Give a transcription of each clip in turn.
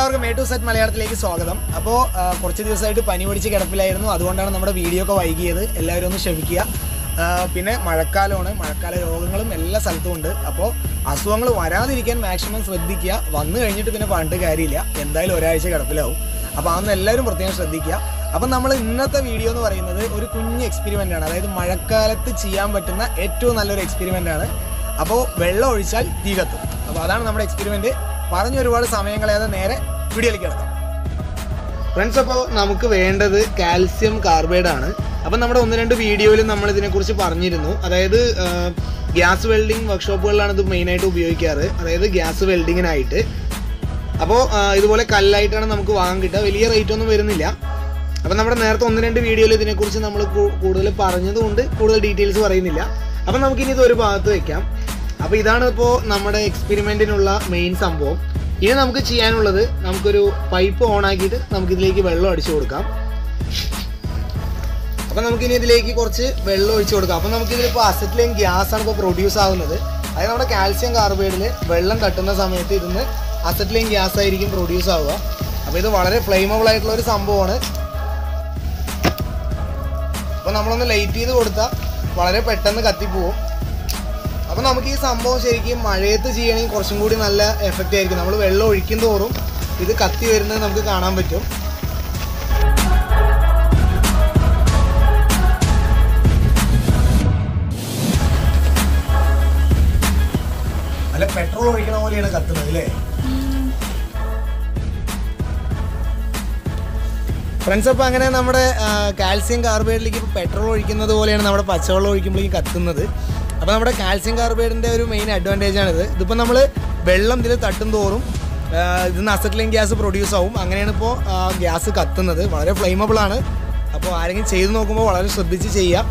എല്ലാവർക്കും A to set മലയാളത്തിലേക്ക് സ്വാഗതം അപ്പോൾ കുറച്ച് ദിവസമായിട്ട് പനി പിടിച്ച് കിടപ്പിലായിരുന്നു അതുകൊണ്ടാണ് നമ്മുടെ വീഡിയോ ഒക്കെ വൈകിയത് എല്ലാവരും ഒന്ന് ക്ഷമിക്കുക ആ, പിന്നെ മഴക്കാലമാണ് മഴക്കാല രോഗങ്ങളും എല്ലാ സ്ഥലത്തും ഉണ്ട് അപ്പോൾ അസുഖങ്ങൾ വരാതിരിക്കാൻ മാക്സിമം ശ്രദ്ധിക്കുക വന്നു കഴിഞ്ഞിട്ട് പിന്നെ പറഞ്ഞിട്ട് കാര്യമില്ല എന്തായാലും ഒരാഴ്ച കിടപ്പിലാവും അപ്പോൾ അതൊന്ന് എല്ലാവരും പ്രത്യേകം ശ്രദ്ധിക്കുക അപ്പം നമ്മൾ ഇന്നത്തെ വീഡിയോ എന്ന് പറയുന്നത് ഒരു കുഞ്ഞ് എക്സ്പെരിമെൻ്റ് ആണ് അതായത് മഴക്കാലത്ത് ചെയ്യാൻ പറ്റുന്ന ഏറ്റവും നല്ലൊരു എക്സ്പെരിമെൻ്റ് ആണ് അപ്പോൾ വെള്ളം ഒഴിച്ചാൽ തീ കത്തും അപ്പോൾ അതാണ് നമ്മുടെ എക്സ്പെരിമെൻ്റ് പറഞ്ഞ ഒരുപാട് സമയം കളയാതെ നേരെ വീഡിയോയിലേക്ക് കിടക്കാം ഫ്രണ്ട്സ് അപ്പോൾ നമുക്ക് വേണ്ടത് കാൽസ്യം കാർബൈഡ് ആണ് അപ്പം നമ്മുടെ ഒന്ന് രണ്ട് വീഡിയോയിൽ നമ്മൾ ഇതിനെക്കുറിച്ച് പറഞ്ഞിരുന്നു അതായത് ഗ്യാസ് വെൽഡിംഗ് വർക്ക്ഷോപ്പുകളിലാണ് ഇത് മെയിനായിട്ട് ഉപയോഗിക്കാറ് അതായത് ഗ്യാസ് വെൽഡിങ്ങിനായിട്ട് അപ്പോൾ ഇതുപോലെ കല്ലായിട്ടാണ് നമുക്ക് വാങ്ങാൻ കിട്ടുക വലിയ റേറ്റ് ഒന്നും വരുന്നില്ല അപ്പം നമ്മുടെ നേരത്തെ ഒന്ന് രണ്ട് വീഡിയോയിൽ ഇതിനെക്കുറിച്ച് നമ്മൾ കൂ- കൂടുതൽ പറഞ്ഞതുകൊണ്ട് കൂടുതൽ ഡീറ്റെയിൽസ് പറയുന്നില്ല അപ്പം നമുക്കിനി ഇത് ഒരു ഭാഗത്ത് വെക്കാം അപ്പോൾ ഇതാണ് ഇപ്പോൾ നമ്മുടെ എക്സ്പെരിമെൻറ്റിനുള്ള മെയിൻ സംഭവം ഇനി നമുക്ക് ചെയ്യാനുള്ളത് നമുക്കൊരു പൈപ്പ് ഓൺ ആക്കിയിട്ട് നമുക്കിതിലേക്ക് വെള്ളം അടിച്ചു കൊടുക്കാം അപ്പം നമുക്കിനി ഇതിലേക്ക് കുറച്ച് വെള്ളം ഒഴിച്ചു കൊടുക്കാം അപ്പം നമുക്കിതിലിപ്പോൾ അസറ്റിലെയും ഗ്യാസ് ആണ് ഇപ്പോൾ പ്രൊഡ്യൂസ് ആകുന്നത് അതായത് നമ്മുടെ കാൽസ്യം കാർബൈഡിൽ വെള്ളം തട്ടുന്ന സമയത്ത് ഇതിന്ന് അസറ്റിലെയും ഗ്യാസ് ആയിരിക്കും പ്രൊഡ്യൂസ് ആവുക അപ്പോൾ ഇത് വളരെ ഫ്ലെയിമബിൾ ആയിട്ടുള്ള ഒരു സംഭവമാണ് അപ്പോൾ നമ്മളൊന്ന് ലൈറ്റ് ചെയ്ത് കൊടുത്താൽ വളരെ പെട്ടെന്ന് കത്തിപ്പോവും അപ്പോൾ നമുക്ക് ഈ സംഭവം ശരിക്കും മഴയത്ത് ചെയ്യണമെങ്കിൽ കുറച്ചും കൂടി നല്ല എഫക്റ്റ് ആയിരിക്കും നമ്മൾ വെള്ളം ഒഴിക്കും തോറും ഇത് കത്തി വരുന്നത് നമുക്ക് കാണാൻ പറ്റും അല്ല പെട്രോൾ ഒഴിക്കണ പോലെയാണ് കത്തുന്നത് അല്ലേ ഫ്രണ്ട്സ് അപ്പോൾ അങ്ങനെ നമ്മുടെ കാൽസ്യം കാർബൈഡിലേക്ക് ഇപ്പോൾ പെട്രോൾ ഒഴിക്കുന്നത് പോലെയാണ് നമ്മുടെ പച്ചവെള്ളം ഒഴിക്കുമ്പോഴേക്കും കത്തുന്നത് അപ്പോൾ നമ്മുടെ കാൽസ്യം കാർബൈഡിൻ്റെ ഒരു മെയിൻ അഡ്വാൻറ്റേജ് ആണിത് ഇതിപ്പോൾ നമ്മൾ വെള്ളം ഇതിൽ തട്ടും തോറും ആ, ഇതിന്ന് അസറ്റിലിൻ ഗ്യാസ് പ്രൊഡ്യൂസ് ആവും അങ്ങനെയാണ് ഇപ്പോൾ ഗ്യാസ് കത്തുന്നത് വളരെ ഫ്ലെയിമബിൾ ആണ് അപ്പോൾ ആരെങ്കിലും ചെയ്ത് നോക്കുമ്പോൾ വളരെ ശ്രദ്ധിച്ച് ചെയ്യുക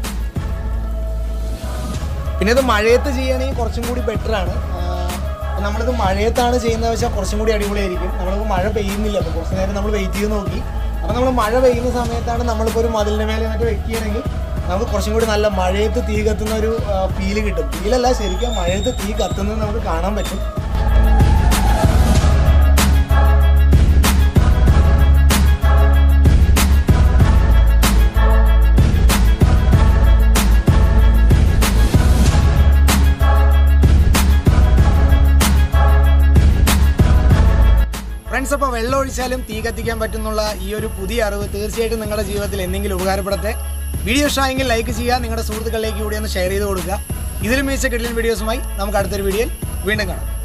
പിന്നെ ഇത് മഴയത്ത് ചെയ്യുകയാണെങ്കിൽ കുറച്ചും കൂടി ബെറ്റർ ആണ് ആഹ് നമ്മളിത് മഴയത്താണ് ചെയ്യുന്നത് വെച്ചാൽ കുറച്ചും കൂടി അടിപൊളിയായിരിക്കും നമ്മളിപ്പോൾ മഴ പെയ്യുന്നില്ല അപ്പോൾ കുറച്ച് നേരം നമ്മൾ വെയിറ്റ് ചെയ്ത് നോക്കി അപ്പോൾ നമ്മൾ മഴ പെയ്യുന്ന സമയത്താണ് നമ്മളിപ്പോൾ ഒരു മതിലിൻ്റെ മേലെ എന്നിട്ട് വെക്കുകയാണെങ്കിൽ നമുക്ക് കുറച്ചും കൂടി നല്ല മഴയത്ത് തീ കത്തുന്ന ഒരു ഫീല് കിട്ടും ഫീലല്ല ശരിക്കും മഴയത്ത് തീ കത്തുന്നത് നമുക്ക് കാണാൻ പറ്റും ഫ്രണ്ട്സ് അപ്പോൾ വെള്ളം ഒഴിച്ചാലും തീ കത്തിക്കാൻ പറ്റുന്നുള്ള ഈ ഒരു പുതിയ അറിവ് തീർച്ചയായിട്ടും നിങ്ങളുടെ ജീവിതത്തിൽ എന്തെങ്കിലും ഉപകാരപ്പെടട്ടെ വീഡിയോ ഇഷ്ടമായെങ്കിൽ ലൈക്ക് ചെയ്യുക നിങ്ങളുടെ സുഹൃത്തുക്കളിലേക്ക് കൂടി ഒന്ന് ഷെയർ ചെയ്ത് കൊടുക്കുക ഇതിലും മികച്ച കിടലൻ വീഡിയോസുമായി നമുക്ക് അടുത്തൊരു വീഡിയോയിൽ വീണ്ടും കാണാം